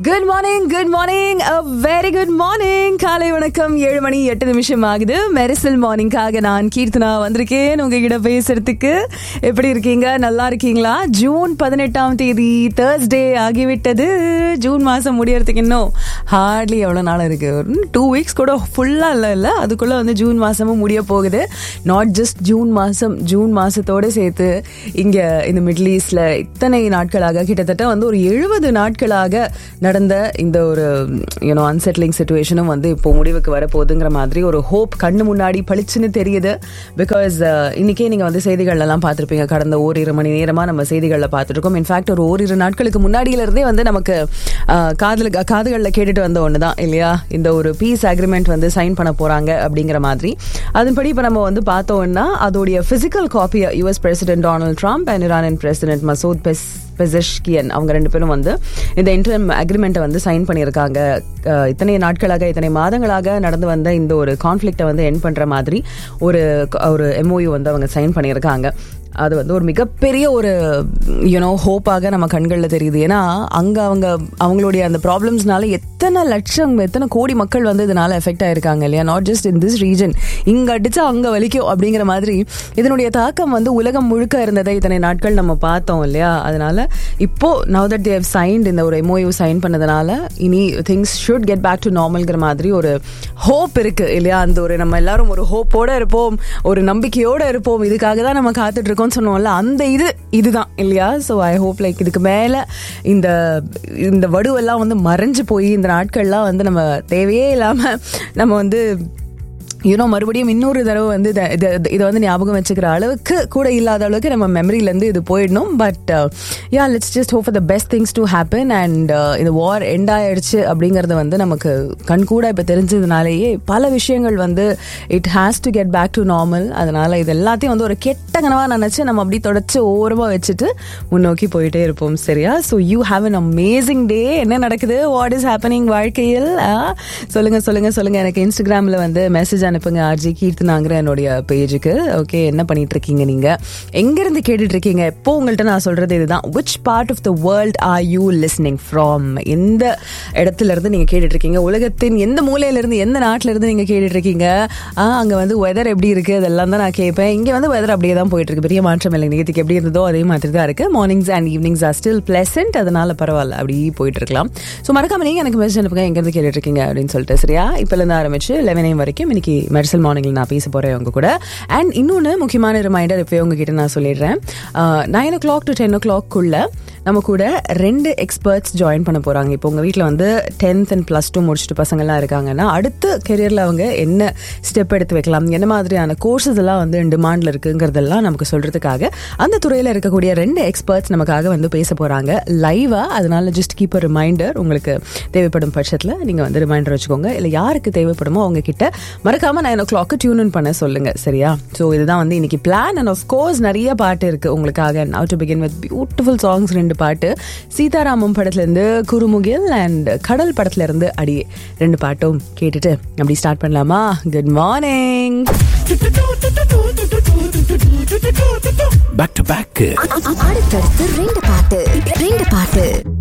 Good morning good morning very good morning காலை வணக்கம் ஏழு மணி எட்டு நிமிஷம் ஆகுது மெரிசல் மார்னிங்காக நான் கீர்த்தனா வந்திருக்கேன் உங்ககிட்ட பேசுறதுக்கு எப்படி இருக்கீங்க நல்லா இருக்கீங்களா ஜூன் பதினெட்டாம் தேதி தேர்ஸ்டே ஆகிவிட்டது ஜூன் மாசம் முடியறதுக்கு இன்னும் ஹார்ட்லி எவ்வளோ நாள் இருக்கு டூ வீக்ஸ் கூட ஃபுல்லாக இல்லை இல்லை அதுக்குள்ளே வந்து ஜூன் மாசமும் முடிய போகுது நாட் ஜஸ்ட் ஜூன் மாசம் ஜூன் மாசத்தோட சேர்த்து இங்க இந்த மிடில் ஈஸ்ட்ல இத்தனை நாட்களாக கிட்டத்தட்ட வந்து ஒரு எழுபது நாட்களாக நடந்த இந்த ஒரு யூனோ அன்செட்லிங் சுச்சுவேஷனும் வந்து இப்போ முடிவுக்கு வரப்போகுதுங்கிற மாதிரி ஒரு ஹோப் கண்ணு முன்னாடி பளிச்சுன்னு தெரியுது பிகாஸ் இன்னைக்கே நீங்க வந்து செய்திகள் எல்லாம் பார்த்துருப்பீங்க கடந்த ஓரிரு மணி நேரமா நம்ம செய்திகளில் பார்த்துருக்கோம் இன்ஃபேக்ட் ஒரு ஓரிரு நாட்களுக்கு முன்னாடியில இருந்தே வந்து நமக்கு அஹ், காதுல காதுகளில் கேட்டுட்டு வந்த ஒன்று தான் இல்லையா இந்த ஒரு பீஸ் அக்ரிமெண்ட் வந்து சைன் பண்ண போறாங்க அப்படிங்கிற மாதிரி அதன்படி இப்போ நம்ம வந்து பார்த்தோம்னா அதோடைய பிசிக்கல் காப்பியை US president Donald Trump and Iranian president Masoud Pez Pezeshkian அவங்க ரெண்டு பேரும் வந்து இந்த இன்டர்ம் அக்ரிமெண்ட்டை வந்து சைன் பண்ணியிருக்காங்க அஹ், இத்தனை நாட்களாக இத்தனை மாதங்களாக நடந்து வந்த இந்த ஒரு கான்ஃப்ளிக்டை வந்து என் பண்ற மாதிரி ஒரு ஒரு எம்ஓயு வந்து அவங்க சைன் பண்ணியிருக்காங்க அது வந்து ஒரு மிகப்பெரிய ஒரு யூனோ ஹோப்பாக நம்ம கண்களில் தெரியுது ஏன்னா அங்கே அவங்க அவங்களுடைய அந்த ப்ராப்ளம்ஸ்னால எத்தனை லட்சம் எத்தனை கோடி மக்கள் வந்து இதனால எஃபெக்ட் ஆயிருக்காங்க இல்லையா not just in this region இங்க அடிச்சா அங்க வலிக்கும் அப்படிங்கிற மாதிரி இதனுடைய தாக்கம் வந்து உலகம் முழுக்க இருந்ததை இத்தனை நாட்கள் நம்ம பார்த்தோம் இல்லையா அதனால இப்போ நவ் தட் தேவ் சைன்ட் இந்த ஒரு எம்ஓயு சைன் பண்ணதுனால இனி things should get back to நார்மல்ங்கிற மாதிரி ஒரு ஹோப் இருக்கு இல்லையா அந்த ஒரு நம்ம எல்லாரும் ஒரு ஹோப்போட இருப்போம் ஒரு நம்பிக்கையோட இருப்போம் இதுக்காக தான் நம்ம காத்துட்டு இருக்கோம்னு சொன்னோம்ல அந்த இது இதுதான் இல்லையா ஸோ ஐ ஹோப் லைக் இதுக்கு மேல இந்த இந்த வடுவெல்லாம் வந்து மறைஞ்சு போய் இந்த நாட்கள்லாம் வந்து நம்ம தேவையே இல்லாம நம்ம வந்து யூனோ மறுபடியும் இன்னொரு தடவை வந்து இதை இதை இதை வந்து ஞாபகம் வச்சுக்கிற அளவுக்கு கூட இல்லாத அளவுக்கு நம்ம மெமரியிலேருந்து இது போயிடணும் but ya let's just hope the best things to happen and இந்த வார் எண்ட் ஆயிடுச்சு அப்படிங்கிறது வந்து நமக்கு கண்கூட இப்போ தெரிஞ்சதுனாலேயே பல விஷயங்கள் வந்து it has to get back to normal அதனால இது எல்லாத்தையும் வந்து ஒரு கெட்ட கனவாக நினச்சி நம்ம அப்படி தொடச்சு ஓரமாக வச்சுட்டு முன்னோக்கி போயிட்டே இருப்போம் சரியா so you have an amazing day என்ன நடக்குது வாட் இஸ் ஹேப்பனிங் வாழ்க்கையில் ஆ? சொல்லுங்க சொல்லுங்க சொல்லுங்க எனக்கு இன்ஸ்டாகிராமில் வந்து மெசேஜ் அனுப்புங்க ஆர்ஜி கீர்த்தனாங்கிற என்னுடைய பேஜுக்கு ஓகே என்ன பண்ணிட்டு இருக்கீங்க நீங்க எங்க இருந்து கேட்டுட்டு இருக்கீங்க எப்போ உங்கள்கிட்ட நான் சொல்றது இதுதான் which part of the world are you listening from எந்த இடத்துல இருந்து நீங்க கேட்டுட்டு இருக்கீங்க உலகத்தின் எந்த மூலையில இருந்து எந்த நாட்டுல இருந்து நீங்க கேட்டுட்டு இருக்கீங்க ஆ, அங்க வந்து வெதர் எப்படி இருக்கு அதெல்லாம் தான் நான் கேட்பேன் இங்க வந்து வெதர் அப்படியே தான் போயிட்டு இருக்கு பெரிய மாற்றம் இல்லை நேற்றுக்கு எப்படி இருந்ததோ அதே மாதிரி தான் இருக்கு mornings and evenings are still pleasant அதனால பரவாயில்ல அப்படி போயிட்டு இருக்கலாம் ஸோ மறக்காம நீங்க எனக்கு மெசேஜ் அனுப்புங்க எங்க இருந்து கேட்டுட்டு இருக்கீங்க அப்படின்னு சொல்லிட்டு சரியா இப்பல இருந்து ஆரம்பிச்சு லெவன் ஏம் வரைக்கும் இன்னைக்கு மெர்சல் மார்னிங்ல நான் பேச போறேன் உங்க கூட அண்ட் இன்னொன்று முக்கியமான ரிமைண்டர் இப்போ உங்ககிட்ட நான் சொல்லிடுறேன் nine o'clock to ten ஓ கிளாக்குள்ள நம்ம கூட ரெண்டு எக்ஸ்பர்ட்ஸ் ஜாயின் பண்ண போறாங்க இப்போ உங்க வீட்டில் வந்து டென்த் அண்ட் ப்ளஸ் டூ முடிச்சுட்டு பசங்கள்லாம் இருக்காங்கன்னா அடுத்த கெரியர்ல அவங்க என்ன ஸ்டெப் எடுத்து வைக்கலாம் என்ன மாதிரியான கோர்சஸ் எல்லாம் வந்து டிமாண்ட்ல இருக்குங்கிறதெல்லாம் நமக்கு சொல்றதுக்காக அந்த துறையில இருக்கக்கூடிய ரெண்டு எக்ஸ்பர்ட்ஸ் நமக்காக வந்து பேச போறாங்க லைவா அதனால ஜஸ்ட் கீப் அ ரிமைண்டர் உங்களுக்கு தேவைப்படும் பட்சத்தில் நீங்க வந்து ரிமைண்டர் வச்சுக்கோங்க இல்லை யாருக்கு தேவைப்படுமோ அவங்க கிட்ட மறக்காம நைன் ஓ கிளாக்கு டியூன் இன் பண்ண சொல்லுங்க சரியா ஸோ இதுதான் வந்து இன்னைக்கு பிளான் அண்ட் கோர்ஸ் நிறைய பாட்டு இருக்கு உங்களுக்காக now to begin with beautiful songs ரெண்டு பாட்டு சீதாராமம் படத்துல இருந்து குருமுகில் அண்ட் கடல் படத்துல இருந்து அடி ரெண்டு பாட்டும் கேட்டுட்டு அப்படி ஸ்டார்ட் பண்ணலாமா good morning back to back அடுத்தடுத்து ரெண்டு பாட்டு ரெண்டு பாட்டு